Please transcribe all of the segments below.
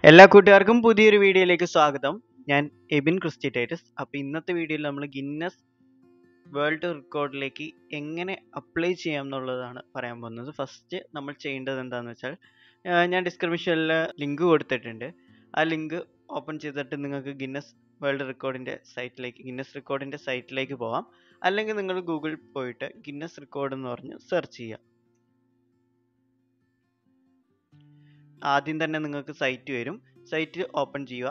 എല്ലാ കൂട്ടുകാർക്കും പുതിയൊരു വീഡിയോയിലേക്ക് സ്വാഗതം ഞാൻ എബിൻ ക്രിസ്റ്റിറ്റൈറ്റസ് അപ്പോൾ ഇന്നത്തെ വീഡിയോയിൽ നമ്മൾ ഗിന്നസ് വേൾഡ് റെക്കോർഡിലേക്ക് എങ്ങനെ അപ്ലൈ ചെയ്യാം എന്നുള്ളതാണ് പറയാൻ പോകുന്നത് ഫസ്റ്റ് നമ്മൾ ചെയ്യേണ്ടത് എന്താണെന്ന് വെച്ചാൽ ആ, ഞാൻ ഡിസ്ക്രിപ്ഷനിൽ ലിങ്ക് കൊടുത്തിട്ടുണ്ട് ആ ലിങ്ക് ഓപ്പൺ ചെയ്തിട്ട് നിങ്ങൾക്ക് ഗിന്നസ് വേൾഡ് റെക്കോർഡിൻ്റെ സൈറ്റിലേക്ക് ഗിന്നസ് റെക്കോർഡിൻ്റെ സൈറ്റിലേക്ക് പോവാം അല്ലെങ്കിൽ നിങ്ങൾ ഗൂഗിൾ പോയിട്ട് ഗിന്നസ് റെക്കോർഡ് എന്ന് പറഞ്ഞ് സെർച്ച് ചെയ്യുക ആദ്യം തന്നെ നിങ്ങൾക്ക് സൈറ്റ് വരും സൈറ്റ് ഓപ്പൺ ചെയ്യുക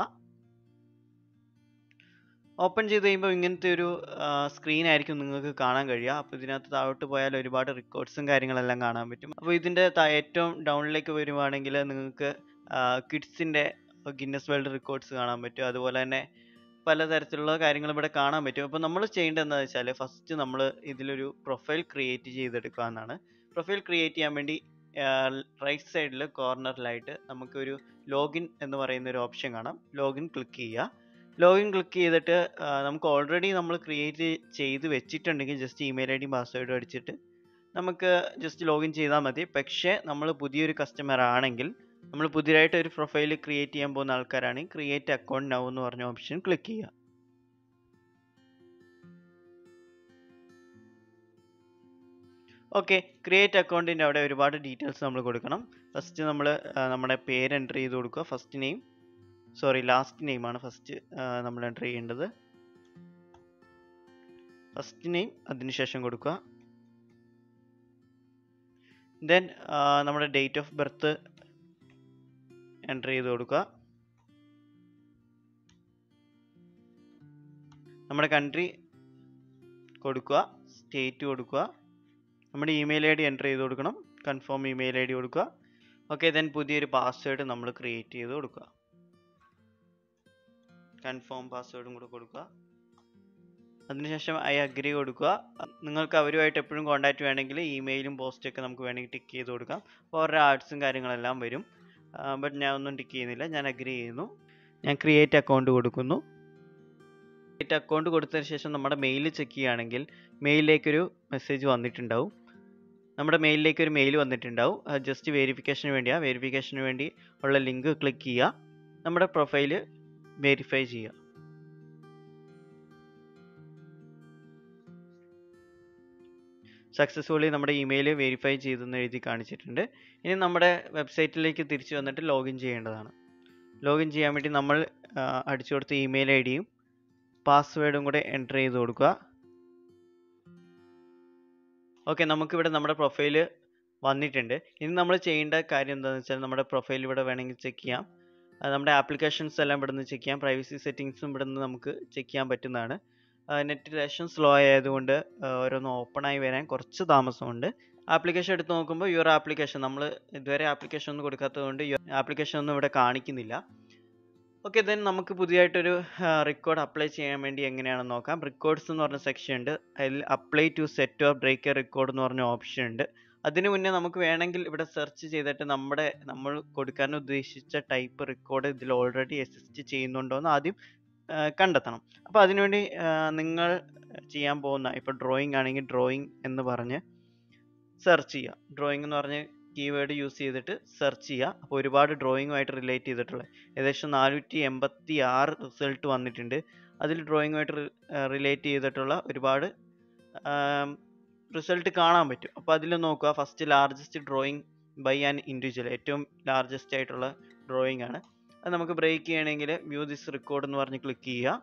ഓപ്പൺ ചെയ്ത് കഴിയുമ്പോൾ ഇങ്ങനത്തെ ഒരു സ്ക്രീൻ ആയിരിക്കും നിങ്ങൾക്ക് കാണാൻ കഴിയുക അപ്പോൾ ഇതിനകത്ത് താഴോട്ട് പോയാൽ ഒരുപാട് റെക്കോർഡ്സും കാര്യങ്ങളെല്ലാം കാണാൻ പറ്റും അപ്പോൾ ഇതിൻ്റെ ഏറ്റവും ഡൗണിലേക്ക് വരുവാണെങ്കിൽ നിങ്ങൾക്ക് കിഡ്സിൻ്റെ ഗിന്നസ് വേൾഡ് റെക്കോർഡ്സ് കാണാൻ പറ്റും അതുപോലെ തന്നെ പലതരത്തിലുള്ള കാര്യങ്ങൾ ഇവിടെ കാണാൻ പറ്റും അപ്പോൾ നമ്മൾ ചെയ്യേണ്ടത് എന്താണെന്ന് വെച്ചാൽ ഫസ്റ്റ് നമ്മൾ ഇതിലൊരു പ്രൊഫൈൽ ക്രിയേറ്റ് ചെയ്തെടുക്കുക എന്നാണ് പ്രൊഫൈൽ ക്രിയേറ്റ് ചെയ്യാൻ വേണ്ടി റൈറ്റ് സൈഡിൽ കോർണറിലായിട്ട് നമുക്കൊരു ലോഗിൻ എന്ന് പറയുന്ന ഒരു ഓപ്ഷൻ കാണാം ലോഗിൻ ക്ലിക്ക് ചെയ്യുക ലോഗിൻ ക്ലിക്ക് ചെയ്തിട്ട് ആ, നമുക്ക് ഓൾറെഡി നമ്മൾ ക്രിയേറ്റ് ചെയ്ത് വെച്ചിട്ടുണ്ടെങ്കിൽ ജസ്റ്റ് ഇമെയിൽ ഐ ഡി പാസ്വേഡും അടിച്ചിട്ട് നമുക്ക് ജസ്റ്റ് ലോഗിൻ ചെയ്താൽ മതി പക്ഷേ നമ്മൾ പുതിയൊരു കസ്റ്റമർ ആണെങ്കിൽ നമ്മൾ പുതിയതായിട്ട് ഒരു പ്രൊഫൈൽ ക്രിയേറ്റ് ചെയ്യാൻ പോകുന്ന ആൾക്കാരാണെങ്കിൽ ക്രിയേറ്റ് അക്കൗണ്ട് നൗ എന്ന് പറഞ്ഞ ഓപ്ഷൻ ക്ലിക്ക് ചെയ്യുക ഓക്കെ ക്രിയേറ്റ് അക്കൗണ്ടിൻ്റെ അവിടെ ഒരുപാട് ഡീറ്റെയിൽസ് നമ്മൾ കൊടുക്കണം ഫസ്റ്റ് നമ്മൾ നമ്മുടെ പേര് എൻ്റർ ചെയ്ത് കൊടുക്കുക ഫസ്റ്റ് നെയിം സോറി ലാസ്റ്റ് നെയിമാണ് ഫസ്റ്റ് നമ്മൾ എൻ്റർ ചെയ്യേണ്ടത് ഫസ്റ്റ് നെയിം അതിനുശേഷം കൊടുക്കുക ദെൻ നമ്മുടെ ഡേറ്റ് ഓഫ് ബർത്ത് എൻ്റർ ചെയ്ത് കൊടുക്കുക നമ്മുടെ കൺട്രി കൊടുക്കുക സ്റ്റേറ്റ് കൊടുക്കുക നമ്മുടെ ഇമെയിൽ ഐ ഡി എൻ്റർ ചെയ്ത് കൊടുക്കണം കൺഫേം ഇമെയിൽ ഐ ഡി കൊടുക്കുക ഓക്കെ ദെൻ പുതിയൊരു പാസ്വേഡ് നമ്മൾ ക്രിയേറ്റ് ചെയ്ത് കൊടുക്കുക കൺഫേം പാസ്വേഡും കൂടെ കൊടുക്കുക അതിനുശേഷം ഐ അഗ്രി കൊടുക്കുക നിങ്ങൾക്ക് അവരുമായിട്ട് എപ്പോഴും കോൺടാക്റ്റ് വേണമെങ്കിൽ ഇമെയിലും പോസ്റ്റും ഒക്കെ നമുക്ക് വേണമെങ്കിൽ ടിക്ക് ചെയ്ത് കൊടുക്കാം അപ്പോൾ അവരുടെ ആർട്സും കാര്യങ്ങളെല്ലാം വരും ബട്ട് ഞാൻ ഒന്നും ടിക്ക് ചെയ്യുന്നില്ല ഞാൻ അഗ്രി ചെയ്യുന്നു ഞാൻ ക്രിയേറ്റ് അക്കൗണ്ട് കൊടുക്കുന്നു ക്രിയേറ്റ് അക്കൗണ്ട് കൊടുത്തതിന് ശേഷം നമ്മുടെ മെയിൽ ചെക്ക് ചെയ്യുകയാണെങ്കിൽ മെയിലിലേക്കൊരു മെസ്സേജ് വന്നിട്ടുണ്ടാവും നമ്മുടെ മെയിലിലേക്ക് ഒരു മെയിൽ വന്നിട്ടുണ്ടാവും ജസ്റ്റ് വെരിഫിക്കേഷന് വേണ്ടിയാണ് വെരിഫിക്കേഷന് വേണ്ടി ഉള്ള ലിങ്ക് ക്ലിക്ക് ചെയ്യുക നമ്മുടെ പ്രൊഫൈല് വെരിഫൈ ചെയ്യുക സക്സസ്ഫുള്ളി നമ്മുടെ ഇമെയിൽ വെരിഫൈ ചെയ്തെന്ന് എഴുതി കാണിച്ചിട്ടുണ്ട് ഇനി നമ്മുടെ വെബ്സൈറ്റിലേക്ക് തിരിച്ചു വന്നിട്ട് ലോഗിൻ ചെയ്യേണ്ടതാണ് ലോഗിൻ ചെയ്യാൻ വേണ്ടി നമ്മൾ ആ, അടിച്ചു കൊടുത്ത ഇമെയിൽ ഐ ഡിയും പാസ്വേഡും കൂടെ എൻ്റർ ചെയ്ത് കൊടുക്കുക ഓക്കെ നമുക്കിവിടെ നമ്മുടെ പ്രൊഫൈൽ വന്നിട്ടുണ്ട് ഇനി നമ്മൾ ചെയ്യേണ്ട കാര്യം എന്താണെന്ന് വെച്ചാൽ നമ്മുടെ പ്രൊഫൈൽ ഇവിടെ വേണമെങ്കിൽ ചെക്ക് ചെയ്യാം ആ, നമ്മുടെ ആപ്ലിക്കേഷൻസ് എല്ലാം ഇവിടെ നിന്ന് ചെക്ക് ചെയ്യാം പ്രൈവസി സെറ്റിങ്സും ഇവിടെ നിന്ന് നമുക്ക് ചെക്ക് ചെയ്യാൻ പറ്റുന്നതാണ് നെറ്റ് ലേശം സ്ലോ ആയതുകൊണ്ട് ആ, ഓരോന്ന് ഓപ്പൺ ആയി വരാൻ കുറച്ച് താമസമുണ്ട് ആപ്ലിക്കേഷൻ എടുത്ത് നോക്കുമ്പോൾ യുവർ ആപ്ലിക്കേഷൻ നമ്മൾ ഇതുവരെ ആപ്ലിക്കേഷൻ ഒന്നും കൊടുക്കാത്തതുകൊണ്ട് ആപ്ലിക്കേഷൻ ഒന്നും ഇവിടെ കാണിക്കുന്നില്ല ഓക്കെ ദെൻ നമുക്ക് പുതിയതായിട്ടൊരു റെക്കോർഡ് അപ്ലൈ ചെയ്യാൻ വേണ്ടി എങ്ങനെയാണെന്ന് നോക്കാം റെക്കോർഡ്സ് എന്ന് പറഞ്ഞ സെക്ഷൻ ഉണ്ട് അതിൽ apply to set of break a record എന്ന് പറഞ്ഞ ഓപ്ഷൻ ഉണ്ട് അതിന് മുന്നേ നമുക്ക് വേണമെങ്കിൽ ഇവിടെ സെർച്ച് ചെയ്തിട്ട് നമ്മുടെ നമ്മൾ കൊടുക്കാൻ ഉദ്ദേശിച്ച ടൈപ്പ് റെക്കോർഡ് ഇതിൽ ഓൾറെഡി എസിസ്റ്റ് ചെയ്യുന്നുണ്ടോ എന്ന് ആദ്യം ആ, കണ്ടെത്തണം അപ്പോൾ അതിനുവേണ്ടി ആ, നിങ്ങൾ ചെയ്യാൻ പോകുന്ന ഇപ്പോൾ ഡ്രോയിങ് ആണെങ്കിൽ ഡ്രോയിങ് എന്ന് പറഞ്ഞ് സെർച്ച് ചെയ്യുക ഡ്രോയിങ് എന്ന് പറഞ്ഞ് കീവേഡ് യൂസ് ചെയ്തിട്ട് സെർച്ച് ചെയ്യുക അപ്പോൾ ഒരുപാട് ഡ്രോയിങ്ങുമായിട്ട് റിലേറ്റ് ചെയ്തിട്ടുള്ള ഏകദേശം നാനൂറ്റി എൺപത്തി ആറ് റിസൾട്ട് വന്നിട്ടുണ്ട് അതിൽ ഡ്രോയിങ്ങുമായിട്ട് റിലേറ്റ് ചെയ്തിട്ടുള്ള ഒരുപാട് റിസൾട്ട് കാണാൻ പറ്റും അപ്പോൾ അതിൽ നോക്കുക first largest drawing by an individual ഏറ്റവും ലാർജസ്റ്റ് ആയിട്ടുള്ള ഡ്രോയിങ് ആണ് അത് നമുക്ക് ബ്രേക്ക് ചെയ്യണമെങ്കിൽ വ്യൂ ദിസ് റെക്കോർഡ് എന്ന് പറഞ്ഞ് ക്ലിക്ക് ചെയ്യുക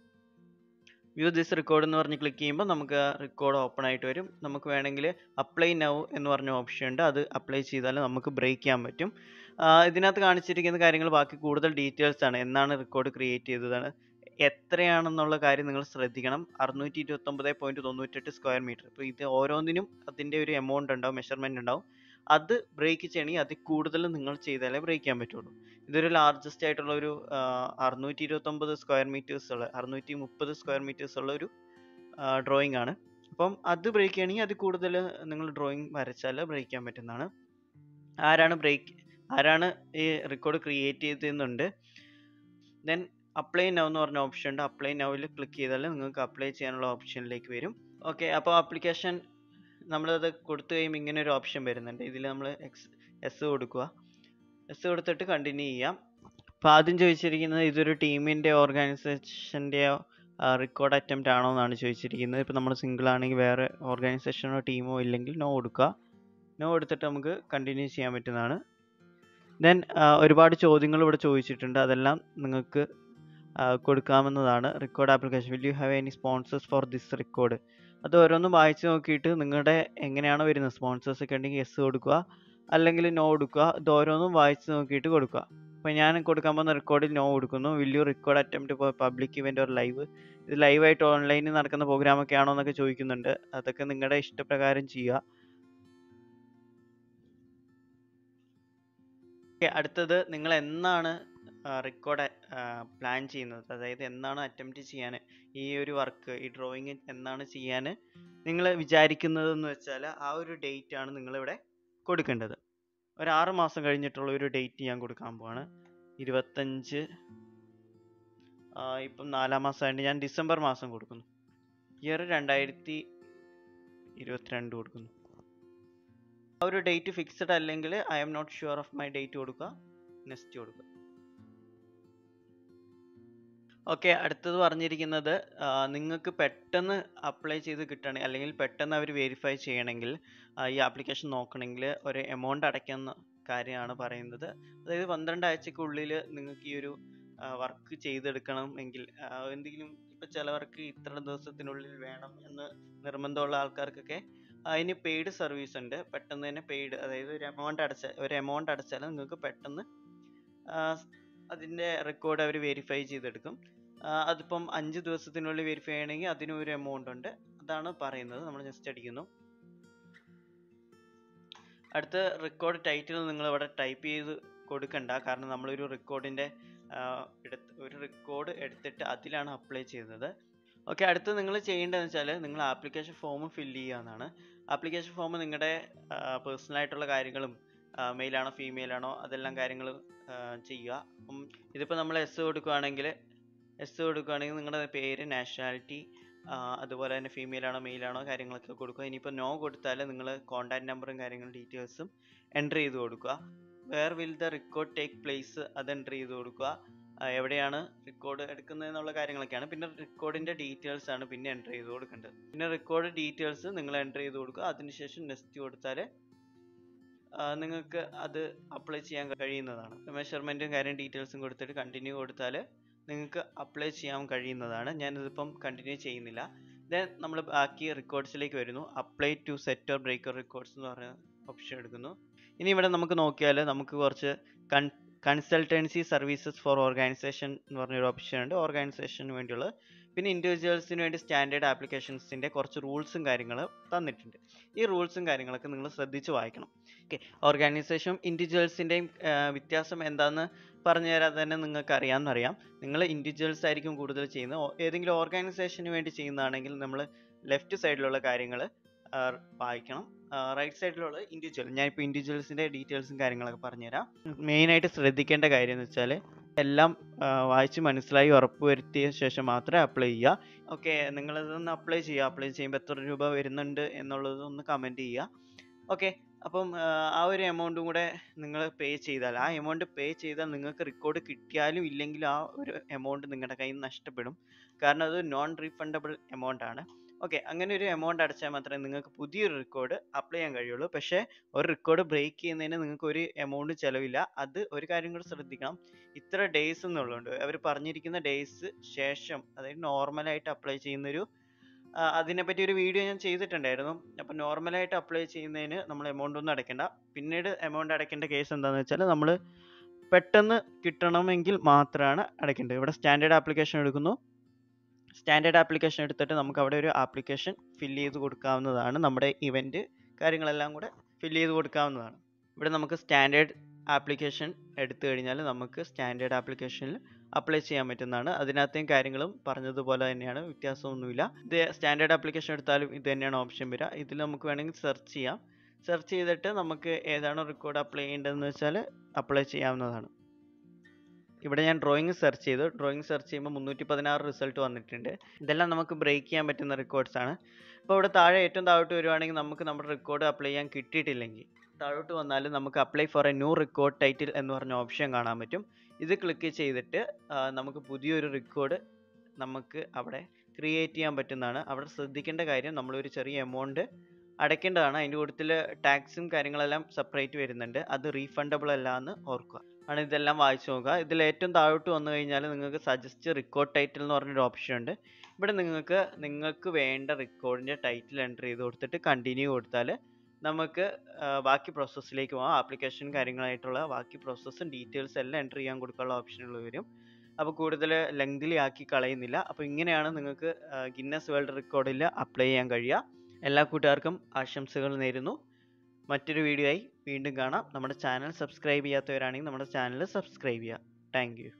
വ്യൂ ദിസ് റെക്കോർഡ് എന്ന് പറഞ്ഞ് ക്ലിക്ക് ചെയ്യുമ്പോൾ നമുക്ക് റെക്കോർഡ് ഓപ്പൺ ആയിട്ട് വരും നമുക്ക് വേണമെങ്കിൽ അപ്ലൈ നൗ എന്ന് പറഞ്ഞ ഓപ്ഷൻ ഉണ്ട് അത് അപ്ലൈ ചെയ്താൽ നമുക്ക് ബ്രേക്ക് ചെയ്യാൻ പറ്റും ആ, ഇതിനകത്ത് കാണിച്ചിരിക്കുന്ന കാര്യങ്ങൾ ബാക്കി കൂടുതൽ ഡീറ്റെയിൽസ് ആണ് എന്നാണ് റെക്കോർഡ് ക്രിയേറ്റ് ചെയ്തതാണ് എത്രയാണെന്നുള്ള കാര്യം നിങ്ങൾ ശ്രദ്ധിക്കണം അറുന്നൂറ്റി ഇരുപത്തൊമ്പത് പോയിന്റ് തൊണ്ണൂറ്റെട്ട് സ്ക്വയർ മീറ്റർ ഇപ്പോൾ ഇത് ഓരോന്നിനും അതിൻ്റെ ഒരു എമൗണ്ട് ഉണ്ടാവും മെഷർമെന്റ് ഉണ്ടാവും അത് ബ്രേക്ക് ചെയ്യണമെങ്കിൽ അതിൽ കൂടുതൽ നിങ്ങൾ ചെയ്താലേ ബ്രേക്ക് ചെയ്യാൻ പറ്റുള്ളൂ ഇതൊരു ലാർജസ്റ്റ് ആയിട്ടുള്ള ഒരു അറുന്നൂറ്റി ഇരുപത്തൊമ്പത് സ്ക്വയർ മീറ്റേഴ്സ് ഉള്ള അറുന്നൂറ്റി മുപ്പത് സ്ക്വയർ മീറ്റേഴ്സ് ഉള്ള ഒരു ഡ്രോയിങ് ആണ് അപ്പം അത് ബ്രേക്ക് ചെയ്യണമെങ്കിൽ അത് കൂടുതൽ നിങ്ങൾ ഡ്രോയിങ് വരച്ചാൽ ബ്രേക്ക് ചെയ്യാൻ പറ്റുന്നതാണ് ആരാണ് ബ്രേക്ക് ആരാണ് ഈ റെക്കോർഡ് ക്രിയേറ്റ് ചെയ്തതെന്നുണ്ട് ദെൻ അപ്ലൈ നൗ എന്ന് പറഞ്ഞ ഓപ്ഷൻ ഉണ്ട് അപ്ലൈ നൗവിൽ ക്ലിക്ക് ചെയ്താൽ നിങ്ങൾക്ക് അപ്ലൈ ചെയ്യാനുള്ള ഓപ്ഷനിലേക്ക് വരും ഓക്കെ അപ്പോൾ ആപ്ലിക്കേഷൻ നമ്മളത് കൊടുത്തു കഴിയുമ്പോൾ ഇങ്ങനെ ഒരു ഓപ്ഷൻ വരുന്നുണ്ട് ഇതിൽ നമ്മൾ എക്സ് എസ് കൊടുക്കുക എസ് കൊടുത്തിട്ട് കണ്ടിന്യൂ ചെയ്യാം അപ്പോൾ ആദ്യം ചോദിച്ചിരിക്കുന്നത് ഇതൊരു ടീമിൻ്റെ ഓർഗനൈസേഷൻ്റെയോ റെക്കോർഡ് അറ്റംപ്റ്റ് ആണോ എന്നാണ് ചോദിച്ചിരിക്കുന്നത് ഇപ്പോൾ നമ്മൾ സിംഗിൾ ആണെങ്കിൽ വേറെ ഓർഗനൈസേഷനോ ടീമോ ഇല്ലെങ്കിൽ നോ കൊടുക്കുക നോ കൊടുത്തിട്ട് നമുക്ക് കണ്ടിന്യൂ ചെയ്യാൻ പറ്റുന്നതാണ് ദെൻ ഒരുപാട് ചോദ്യങ്ങൾ ഇവിടെ ചോദിച്ചിട്ടുണ്ട് അതെല്ലാം നിങ്ങൾക്ക് കൊടുക്കാവുന്നതാണ് record application will you have any sponsors for this record അത് ഓരോന്നും വായിച്ച് നോക്കിയിട്ട് നിങ്ങളുടെ എങ്ങനെയാണോ വരുന്നത് സ്പോൺസേഴ്സ് ഒക്കെ ഉണ്ടെങ്കിൽ എസ് കൊടുക്കുക അല്ലെങ്കിൽ നോ കൊടുക്കുക ഇത് ഓരോന്നും വായിച്ച് നോക്കിയിട്ട് കൊടുക്കുക അപ്പോൾ ഞാൻ കൊടുക്കാൻ പോകുന്ന റെക്കോർഡിൽ നോ കൊടുക്കുന്നു will you record attempt for public event or live ഇത് ലൈവായിട്ട് ഓൺലൈനിൽ നടക്കുന്ന പ്രോഗ്രാമൊക്കെ ആണോ എന്നൊക്കെ ചോദിക്കുന്നുണ്ട് അതൊക്കെ നിങ്ങളുടെ ഇഷ്ടപ്രകാരം ചെയ്യുക അടുത്തത് നിങ്ങൾ എന്നാണ് റെക്കോർഡ് പ്ലാൻ ചെയ്യുന്നത് അതായത് എന്നാണ് അറ്റംപ്റ്റ് ചെയ്യാൻ ഈ ഒരു വർക്ക് ഈ ഡ്രോയിങ് എന്നാണ് ചെയ്യാൻ നിങ്ങൾ വിചാരിക്കുന്നതെന്ന് വെച്ചാൽ ആ ഒരു ഡേറ്റ് ആണ് നിങ്ങളിവിടെ കൊടുക്കേണ്ടത് ഒരു ആറ് മാസം കഴിഞ്ഞിട്ടുള്ള ഒരു ഡേറ്റ് ഞാൻ കൊടുക്കാൻ പോവാണ് ഇരുപത്തഞ്ച് ഇപ്പം നാലാം മാസമായിട്ട് ഞാൻ ഡിസംബർ മാസം കൊടുക്കുന്നു ഇയർ രണ്ടായിരത്തി ഇരുപത്തിരണ്ട് കൊടുക്കുന്നു ആ ഒരു ഡേറ്റ് ഫിക്സഡ് അല്ലെങ്കിൽ I'm not sure of my date കൊടുക്കുക നെക്സ്റ്റ് കൊടുക്കുക ഓക്കെ അടുത്തത് പറഞ്ഞിരിക്കുന്നത് നിങ്ങൾക്ക് പെട്ടെന്ന് അപ്ലൈ ചെയ്ത് കിട്ടണമെങ്കിൽ അല്ലെങ്കിൽ പെട്ടെന്ന് അവർ വെരിഫൈ ചെയ്യണമെങ്കിൽ ഈ ആപ്ലിക്കേഷൻ നോക്കണമെങ്കിൽ ഒരു എമൗണ്ട് അടയ്ക്കുന്ന കാര്യമാണ് പറയുന്നത് അതായത് പന്ത്രണ്ട് ആഴ്ചക്കുള്ളിൽ നിങ്ങൾക്ക് ഈ ഒരു വർക്ക് ചെയ്തെടുക്കണം എങ്കിൽ എന്തെങ്കിലും ഇപ്പം ചിലവർക്ക് ഇത്ര ദിവസത്തിനുള്ളിൽ വേണം എന്ന് നിർബന്ധമുള്ള ആൾക്കാർക്കൊക്കെ അതിന് പെയ്ഡ് സർവീസ് ഉണ്ട് പെട്ടെന്ന് തന്നെ പെയ്ഡ് അതായത് ഒരു എമൗണ്ട് അടച്ച ഒരു എമൗണ്ട് അടച്ചാൽ നിങ്ങൾക്ക് പെട്ടെന്ന് അതിൻ്റെ റെക്കോർഡ് അവർ വെരിഫൈ ചെയ്തെടുക്കും അതിപ്പം അഞ്ച് ദിവസത്തിനുള്ളിൽ വെരിഫൈ ചെയ്യണമെങ്കിൽ അതിനും ഒരു എമൗണ്ട് ഉണ്ട് അതാണ് പറയുന്നത് നമ്മൾ ജസ്റ്റ് അടിക്കുന്നു അടുത്ത റെക്കോർഡ് ടൈറ്റിൽ നിങ്ങൾ ഇവിടെ ടൈപ്പ് ചെയ്ത് കൊടുക്കണ്ട കാരണം നമ്മളൊരു റെക്കോർഡിൻ്റെ ഒരു റെക്കോർഡ് എടുത്തിട്ട് അതിലാണ് അപ്ലൈ ചെയ്യുന്നത് ഓക്കെ അടുത്ത് നിങ്ങൾ ചെയ്യേണ്ടതെന്ന് വെച്ചാൽ നിങ്ങൾ ആപ്ലിക്കേഷൻ ഫോം ഫില്ല് ചെയ്യുക എന്നാണ് ആപ്ലിക്കേഷൻ ഫോം നിങ്ങളുടെ പേഴ്സണൽ ആയിട്ടുള്ള കാര്യങ്ങളും മെയിലാണോ ഫീമെയിൽ ആണോ അതെല്ലാം കാര്യങ്ങൾ ചെയ്യുക അപ്പം ഇതിപ്പോൾ നമ്മൾ എസ് കൊടുക്കുകയാണെങ്കിൽ എസ് കൊടുക്കുകയാണെങ്കിൽ നിങ്ങളുടെ പേര് നാഷണാലിറ്റി അതുപോലെ തന്നെ ഫീമെയിൽ ആണോ മെയിൽ ആണോ കാര്യങ്ങളൊക്കെ കൊടുക്കുക ഇനിയിപ്പോൾ നോ കൊടുത്താൽ നിങ്ങൾ കോൺടാക്ട് നമ്പറും കാര്യങ്ങളും ഡീറ്റെയിൽസും എൻ്റർ ചെയ്ത് കൊടുക്കുക where will the record take place അത് എൻ്റർ ചെയ്ത് കൊടുക്കുക എവിടെയാണ് റെക്കോർഡ് എടുക്കുന്നത് എന്നുള്ള കാര്യങ്ങളൊക്കെയാണ് പിന്നെ റെക്കോർഡിൻ്റെ ഡീറ്റെയിൽസ് ആണ് പിന്നെ എൻ്റർ ചെയ്ത് കൊടുക്കേണ്ടത് പിന്നെ റെക്കോർഡ് ഡീറ്റെയിൽസ് നിങ്ങൾ എൻ്റർ ചെയ്ത് കൊടുക്കുക അതിനുശേഷം നെക്സ്റ്റ് കൊടുത്താൽ നിങ്ങൾക്ക് അത് അപ്ലൈ ചെയ്യാൻ കഴിയുന്നതാണ് മെഷർമെൻറ്റും കാര്യം ഡീറ്റെയിൽസും കൊടുത്തിട്ട് കണ്ടിന്യൂ കൊടുത്താൽ നിങ്ങൾക്ക് അപ്ലൈ ചെയ്യാൻ കഴിയുന്നതാണ് ഞാനിതിപ്പം കണ്ടിന്യൂ ചെയ്യുന്നില്ല ദെൻ നമ്മൾ ബാക്കി റെക്കോർഡ്സിലേക്ക് വരുന്നു apply to set or breaker records എന്ന് പറയുന്ന ഓപ്ഷൻ എടുക്കുന്നു ഇനി ഇവിടെ നമുക്ക് നോക്കിയാൽ നമുക്ക് കുറച്ച് കൺ കൺസൾട്ടൻസി സർവീസസ് ഫോർ ഓർഗനൈസേഷൻ എന്ന് പറഞ്ഞൊരു ഓപ്ഷൻ ഉണ്ട് ഓർഗനൈസേഷന് വേണ്ടിയുള്ളത് പിന്നെ ഇൻഡിവിജ്വൽസിന് വേണ്ടി സ്റ്റാൻഡേർഡ് ആപ്ലിക്കേഷൻസിൻ്റെ കുറച്ച് റൂൾസും കാര്യങ്ങളും തന്നിട്ടുണ്ട് ഈ റൂൾസും കാര്യങ്ങളൊക്കെ നിങ്ങൾ ശ്രദ്ധിച്ച് വായിക്കണം ഓക്കെ ഓർഗനൈസേഷനും ഇൻഡിവിജ്വൽസിൻ്റെയും വ്യത്യാസം എന്താണെന്ന് പറഞ്ഞു തരാൻ തന്നെ നിങ്ങൾക്ക് അറിയാമെന്നറിയാം നിങ്ങൾ ഇൻഡിവിജ്വൽസ് ആയിരിക്കും കൂടുതൽ ചെയ്യുന്നത് ഏതെങ്കിലും ഓർഗനൈസേഷന് വേണ്ടി ചെയ്യുന്നതാണെങ്കിൽ നമ്മൾ ലെഫ്റ്റ് സൈഡിലുള്ള കാര്യങ്ങൾ വായിക്കണം റൈറ്റ് സൈഡിലുള്ള ഇൻഡിവിജ്വൽ ഞാനിപ്പോൾ ഇൻഡിവിജ്വൽസിൻ്റെ ഡീറ്റെയിൽസും കാര്യങ്ങളൊക്കെ പറഞ്ഞുതരാം മെയിനായിട്ട് ശ്രദ്ധിക്കേണ്ട കാര്യം എന്ന് വെച്ചാൽ എല്ലാം വായിച്ച് മനസ്സിലായി ഉറപ്പുവരുത്തിയ ശേഷം മാത്രമേ അപ്ലൈ ചെയ്യുക ഓക്കെ നിങ്ങളിതൊന്ന് അപ്ലൈ ചെയ്യുക അപ്ലൈ ചെയ്യുമ്പോൾ എത്ര രൂപ വരുന്നുണ്ട് എന്നുള്ളത് ഒന്ന് കമൻറ്റ് ചെയ്യുക ഓക്കെ അപ്പം ആ ഒരു എമൗണ്ടും കൂടെ നിങ്ങൾ പേ ചെയ്താൽ ആ എമൗണ്ട് പേ ചെയ്താൽ നിങ്ങൾക്ക് റെക്കോർഡ് കിട്ടിയാലും ഇല്ലെങ്കിലും ആ ഒരു എമൗണ്ട് നിങ്ങളുടെ കയ്യിൽ നിന്ന് നഷ്ടപ്പെടും കാരണം അത് നോൺ റീഫണ്ടബിൾ എമൗണ്ട് ആണ് ഓക്കെ അങ്ങനെ ഒരു എമൗണ്ട് അടച്ചാൽ മാത്രമേ നിങ്ങൾക്ക് പുതിയൊരു റെക്കോർഡ് അപ്ലൈ ചെയ്യാൻ കഴിയുള്ളൂ പക്ഷേ ഒരു റെക്കോർഡ് ബ്രേക്ക് ചെയ്യുന്നതിന് നിങ്ങൾക്ക് ഒരു എമൗണ്ട് ചിലവില്ല അത് ഒരു കാര്യം കൂടി ശ്രദ്ധിക്കണം ഇത്ര ഡേയ്സ് എന്നുള്ളതുണ്ട് അവർ പറഞ്ഞിരിക്കുന്ന ഡേയ്സ് ശേഷം അതായത് നോർമലായിട്ട് അപ്ലൈ ചെയ്യുന്നൊരു അതിനെപ്പറ്റി ഒരു വീഡിയോ ഞാൻ ചെയ്തിട്ടുണ്ടായിരുന്നു അപ്പോൾ നോർമലായിട്ട് അപ്ലൈ ചെയ്യുന്നതിന് നമ്മൾ എമൗണ്ട് ഒന്നും അടയ്ക്കേണ്ട പിന്നീട് എമൗണ്ട് അടയ്ക്കേണ്ട കേസ് എന്താണെന്ന് വെച്ചാൽ നമ്മൾ പെട്ടെന്ന് കിട്ടണമെങ്കിൽ മാത്രമാണ് അടയ്ക്കേണ്ടത് ഇവിടെ സ്റ്റാൻഡേർഡ് ആപ്ലിക്കേഷൻ എടുക്കുന്നു സ്റ്റാൻഡേർഡ് ആപ്ലിക്കേഷൻ എടുത്തിട്ട് നമുക്ക് അവിടെ ഒരു ആപ്ലിക്കേഷൻ ഫില്ല് ചെയ്ത് കൊടുക്കാവുന്നതാണ് നമ്മുടെ ഇവൻറ്റ് കാര്യങ്ങളെല്ലാം കൂടെ ഫില്ല് ചെയ്ത് കൊടുക്കാവുന്നതാണ് ഇവിടെ നമുക്ക് സ്റ്റാൻഡേർഡ് ആപ്ലിക്കേഷൻ എടുത്തു കഴിഞ്ഞാൽ നമുക്ക് സ്റ്റാൻഡേർഡ് ആപ്ലിക്കേഷനിൽ അപ്ലൈ ചെയ്യാൻ പറ്റുന്നതാണ് അതിനകത്തെയും കാര്യങ്ങളും പറഞ്ഞതുപോലെ തന്നെയാണ് വ്യത്യാസമൊന്നുമില്ല ഇത് സ്റ്റാൻഡേർഡ് ആപ്ലിക്കേഷൻ എടുത്താലും ഇത് തന്നെയാണ് ഓപ്ഷൻ വരിക ഇതിൽ നമുക്ക് വേണമെങ്കിൽ സെർച്ച് ചെയ്യാം സെർച്ച് ചെയ്തിട്ട് നമുക്ക് ഏതാണോ റെക്കോർഡ് അപ്ലൈ ചെയ്യേണ്ടതെന്ന് വെച്ചാൽ അപ്ലൈ ചെയ്യാവുന്നതാണ് ഇവിടെ ഞാൻ ഡ്രോയിങ് സെർച്ച് ചെയ്തു ഡ്രോയിങ് സെർച്ച് ചെയ്യുമ്പോൾ മുന്നൂറ്റി പതിനാറ് റിസൾട്ട് വന്നിട്ടുണ്ട് ഇതെല്ലാം നമുക്ക് ബ്രേക്ക് ചെയ്യാൻ പറ്റുന്ന റെക്കോർഡ്സ് ആണ് അപ്പോൾ ഇവിടെ താഴെ ഏറ്റവും താഴോട്ട് വരുവാണെങ്കിൽ നമുക്ക് നമ്മുടെ റെക്കോർഡ് അപ്ലൈ ചെയ്യാൻ കിട്ടിയിട്ടില്ലെങ്കിൽ താഴോട്ട് വന്നാൽ നമുക്ക് apply for a new record title എന്ന് പറഞ്ഞ ഓപ്ഷൻ കാണാൻ പറ്റും ഇത് ക്ലിക്ക് ചെയ്തിട്ട് ആ, നമുക്ക് പുതിയൊരു റെക്കോർഡ് നമുക്ക് അവിടെ ക്രിയേറ്റ് ചെയ്യാൻ പറ്റുന്നതാണ് അവിടെ ശ്രദ്ധിക്കേണ്ട കാര്യം നമ്മളൊരു ചെറിയ എമൗണ്ട് അടയ്ക്കേണ്ടതാണ് അതിൻ്റെ കൂട്ടത്തിൽ ടാക്സും കാര്യങ്ങളെല്ലാം സെപ്പറേറ്റ് വരുന്നുണ്ട് അത് റീഫണ്ടബിൾ അല്ല എന്ന് ഓർക്കുക ആണ് ഇതെല്ലാം വായിച്ചു നോക്കുക ഇതിൽ ഏറ്റവും താഴോട്ട് വന്നു കഴിഞ്ഞാൽ നിങ്ങൾക്ക് സജസ്റ്റ് റെക്കോർഡ് ടൈറ്റിൽ എന്ന് പറഞ്ഞൊരു ഓപ്ഷൻ ഉണ്ട് ഇവിടെ നിങ്ങൾക്ക് നിങ്ങൾക്ക് വേണ്ട റെക്കോർഡിൻ്റെ ടൈറ്റിൽ എൻ്റർ ചെയ്ത് കൊടുത്തിട്ട് കണ്ടിന്യൂ കൊടുത്താൽ നമുക്ക് ആ, ബാക്കി പ്രോസസ്സിലേക്ക് പോകാം ആപ്ലിക്കേഷൻ കാര്യങ്ങളായിട്ടുള്ള ബാക്കി പ്രോസസ്സും ഡീറ്റെയിൽസ് എല്ലാം എൻ്റർ ചെയ്യാൻ കൊടുക്കാനുള്ള ഓപ്ഷനുകൾ വരും അപ്പോൾ കൂടുതൽ ലെങ്തിലി ആക്കി കളയുന്നില്ല അപ്പോൾ ഇങ്ങനെയാണ് നിങ്ങൾക്ക് ഗിന്നസ് വേൾഡ് റെക്കോർഡിൽ അപ്ലൈ ചെയ്യാൻ കഴിയുക എല്ലാ കൂട്ടുകാർക്കും ആശംസകൾ നേരുന്നു മറ്റൊരു വീഡിയോ ആയി വീണ്ടും കാണാം നമ്മുടെ ചാനൽ സബ്സ്ക്രൈബ് ചെയ്യാത്തവരാണെങ്കിൽ നമ്മുടെ ചാനൽ സബ്സ്ക്രൈബ് ചെയ്യുക താങ്ക് യു